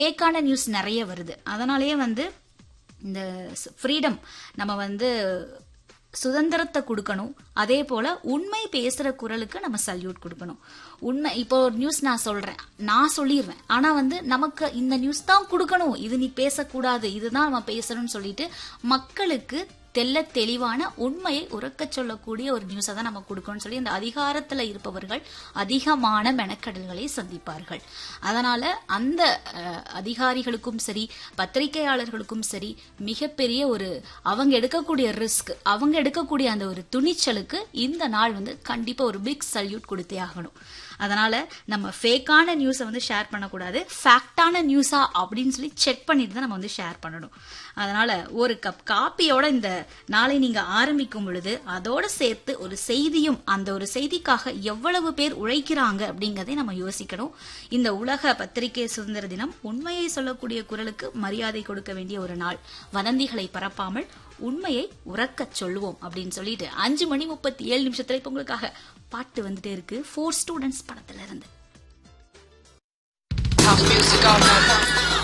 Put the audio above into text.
ஃபேக்கான நியூஸ் நிறைய வருது அதனாலேயே வந்து இந்த ஃப்ரீடம் நம்ம வந்து சுதந்திரத்தை கொடுக்கணும் அதே போல உண்மை பேசுற குரலுக்கு நம்ம சல்யூட் கொடுக்கணும் உண்மை இப்போ ஒரு நியூஸ் நான் சொல்றேன் நான் சொல்லிடுவேன் ஆனா வந்து நமக்கு இந்த நியூஸ் தான் கொடுக்கணும் இது நீ பேசக்கூடாது இதுதான் நம்ம பேசணும்னு சொல்லிட்டு மக்களுக்கு தெல்ல தெளிவான உண்மையை உறக்கச் சொல்லக்கூடிய ஒரு நியூஸை தான் நம்ம கொடுக்கணும்னு சொல்லி இந்த அதிகாரத்துல இருப்பவர்கள் அதிகமான மெனக்கடல்களை சந்திப்பார்கள் அதனால அந்த அஹ், அதிகாரிகளுக்கும் சரி பத்திரிகையாளர்களுக்கும் சரி மிகப்பெரிய ஒரு அவங்க எடுக்கக்கூடிய ரிஸ்க் அவங்க எடுக்கக்கூடிய அந்த ஒரு துணிச்சலுக்கு இந்த நாள் வந்து கண்டிப்பா ஒரு பிக் சல்யூட் கொடுத்தே ஆகணும் அதனால நம்ம ஃபேக்கான நியூஸை வந்து ஷேர் பண்ணக்கூடாது ஃபேக்டான நியூஸா அப்படின்னு சொல்லி செக் பண்ணிட்டு தான் நம்ம வந்து ஷேர் பண்ணணும் அதனால ஒரு கப் காப்பியோட இந்த நாளை நீங்க ஆரம்பிக்கும் பொழுது அதோட சேர்த்து ஒரு செய்தியும் அந்த ஒரு செய்திக்காக எவ்வளவு பேர் உழைக்கிறாங்க அப்படிங்கறதை நம்ம யோசிக்கணும் இந்த உலக பத்திரிகை சுதந்திர தினம் உண்மையை சொல்லக்கூடிய குரலுக்கு மரியாதை கொடுக்க வேண்டிய ஒரு நாள் வதந்திகளை பரப்பாமல் உண்மையை உறக்கச் சொல்லுவோம் அப்படின்னு சொல்லிட்டு அஞ்சு மணி முப்பத்தி ஏழு நிமிஷத்துல இப்ப உங்களுக்காக பாட்டு வந்துட்டே இருக்கு ஃபோர் ஸ்டூடெண்ட்ஸ் படத்துல இருந்து